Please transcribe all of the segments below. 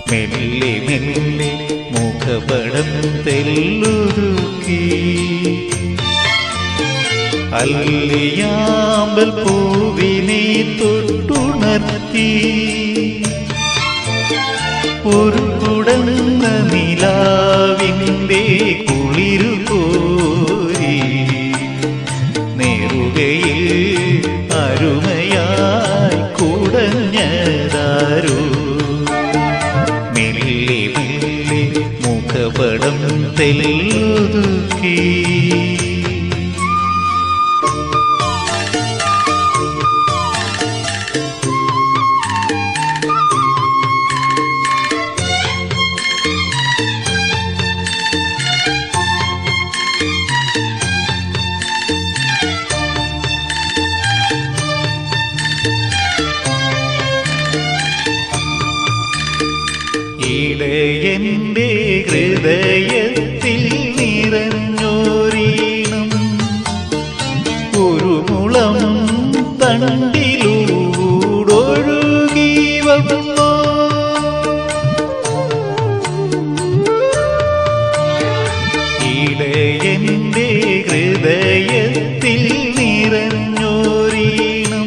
മെല്ലെ മെല്ലെ മുഖപടം തെല്ലുരുക്കി അല്ലിയാമ്പൽ പൂവിനെ തൊട്ടുണർത്തി ഒരു കുടന്ന നിലാവിൻ്റെ കുളിരു കോരി നേറുകയിൽ അരുമയായി കുടഞ്ഞതാരോ മെല്ലെ മെല്ലെ മുഖപടം തെല്ലുതുക്കി ഇടയന്റെ ഹൃദയത്തിൽ നിറഞ്ഞോരീണം ഒരു മുളം തണ്ടിലൂടൊഴുകി വന്നോ ഇടയന്റെ ഹൃദയത്തിൽ നിറഞ്ഞോരീണം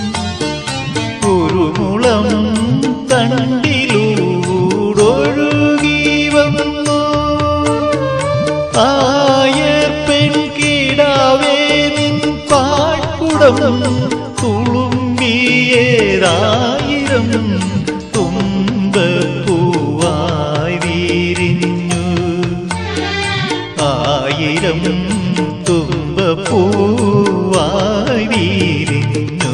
ഒരു മുളം തണ്ടിലൂടൊഴുകി വന്നു ആയർ പെൺകിടാവേ നിൻ പാഴ്ക്കുടം തുളുമ്പിയേരായിരം തുമ്പപ്പൂവായി വിരിഞ്ഞു ആയിരം തുമ്പപ്പൂവായി വിരിഞ്ഞു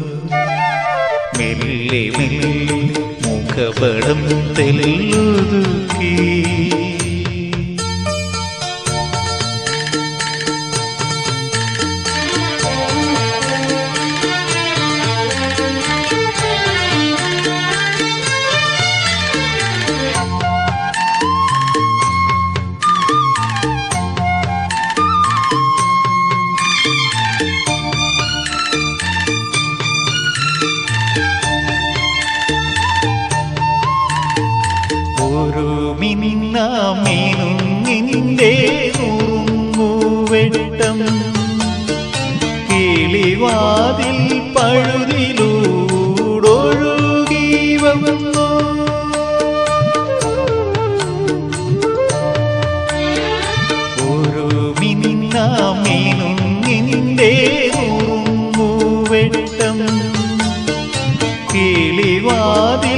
മെല്ലെ മെല്ലെ മുഖപടം തെല്ലുതുക്കി ഒരു മിന്നാമീനുങ്ങിൻ്റെ നുറുങ്ങുവെട്ടം കിളിവാതിൽ പഴുതിലൂടൊഴുകി വന്നു ഒരു മിന്നാമീനുങ്ങിൻ്റെ നുറുങ്ങുവെട്ടം കിളിവാതിൽ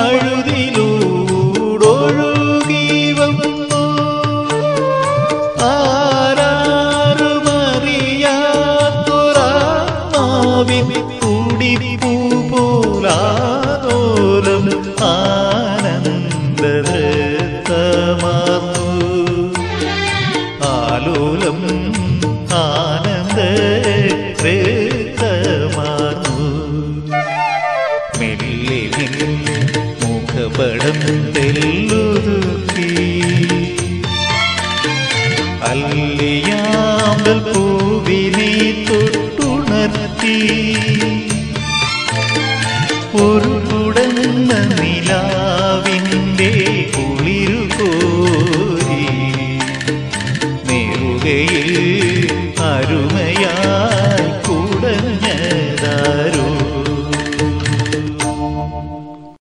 പഴുതിലൂടൊഴുകി വന്നു ആരാരുമറിയാത്തൊരാത്മാവിൻ തുടിപ്പൂ പോലാതോലം ആനന്ദമാർന്നു ആലോലം ആനന്ദ മെല്ലെ മെല്ലെ മുഖപടം തെല്ലുതുക്കി അല്ലിയാമ്പൽ പൂവിനെ തൊട്ടുണർത്തി ഒരു കുടന്ന നിലാവിൻ്റെ